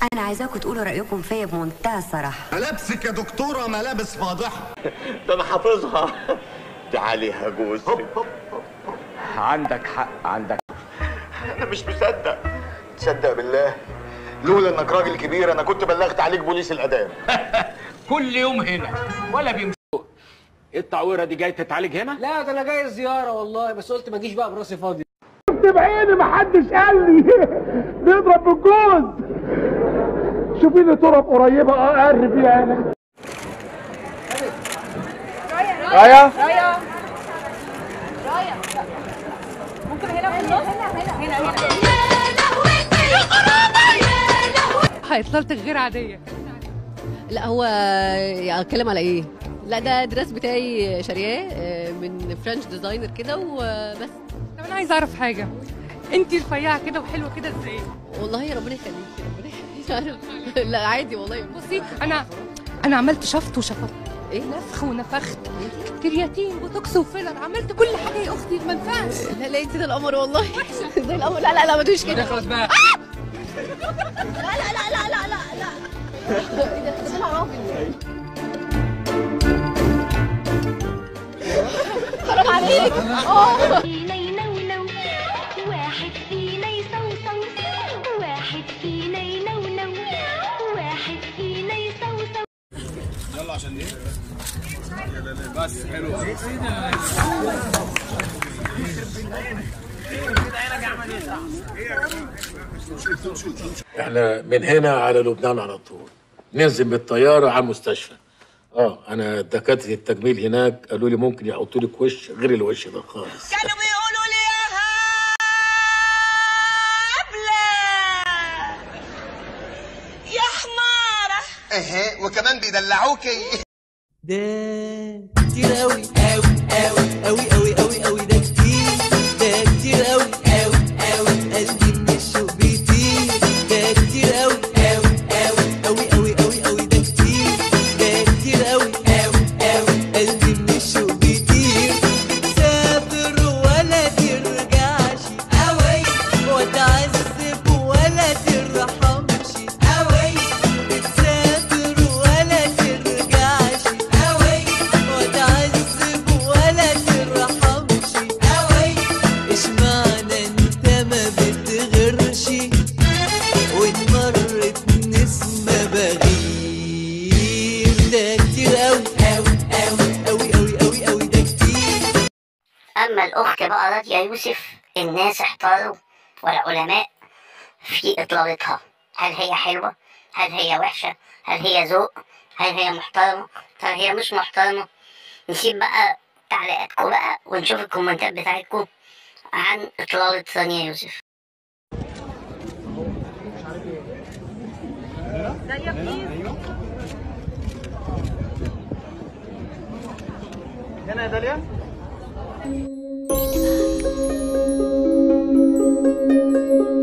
انا عايزاكم تقولوا رايكم فيا بمنتهى الصراحه ملابسك يا دكتورة ملابس فاضحة ده انا حافظها دي عليها جوز عندك حق عندك انا مش مصدق تصدق بالله لولا انك راجل كبير انا كنت بلغت عليك بوليس الاداب كل يوم هنا ولا بيمشوا ايه التعويره دي جاي تتعالج هنا لا ده انا جاي زياره والله بس قلت ما اجيش بقى براسي فاضي بعيني محدش قال لي بيضرب بالجوز شوفي لي طرق قريبه اقرب فيها انا رايا رايا رايا ممكن هنا في النص هنا هنا هنا اطلالتك غير عاديه لا هو اتكلم على ايه لا ده دراس بتاعي شارياه آه، من فرنش ديزاينر كده وبس طب انا عايزه اعرف حاجه انت رفيعه كده وحلوه كده ازاي والله يا ربنا يخليكي ربنا يخليكي لا عادي والله بصي انا انا عملت شفط وشفط ايه نفخ ونفخت كرياتين بوتوكس وفيلر عملت كل حاجه يا اختي ما ينفعش لا لا انت ده القمر والله زي القمر لا لا لا ما تقوليش كده خلاص بقى لا لا لا لا لا لا لا ايه ده ده طلع راجل حرام عليك اه فينا ينونو واحد فينا يصوصو واحد فينا ينونو واحد فينا يصوصو احنا من هنا على لبنان على طول ننزل بالطياره على المستشفى اه انا دكاتره التجميل هناك قالوا لي ممكن يحطوا لك وش غير الوش ده خالص كانوا بيقولوا لي يا هبلة يا حمارة اهي وكمان بيدلعوكي ده كتير قوي قوي قوي قوي قوي قوي قوي ده كتير ده كتير قوي قوي قوي قلبي من الشوق بيطير ده كتير قوي قوي قوي قوي قوي قوي قوي ده كتير ده كتير قوي قوي قوي قلبي من الشوق بيطير سافر ولا ترجعش قوي وتعذب ولا ترحمش قوي بتسافر ولا ترجعش قوي وتعذب ولا ترحمش قوي اشمعنى انت ما بتغيرش وان مرت نسمة بغير ده كتير قوي قوي قوي قوي قوي قوي قوي ده كتير أما الأخت بقى راضية يوسف الناس احتاروا والعلماء في إطلالتها هل هي حلوة؟ هل هي وحشة؟ هل هي ذوق؟ هل هي محترمة؟ هل هي مش محترمة؟ نسيب بقى تعليقاتكم بقى ونشوف الكومنتات بتاعتكم عن إطلالة ثانية يوسف هنا يا داليا Thank you.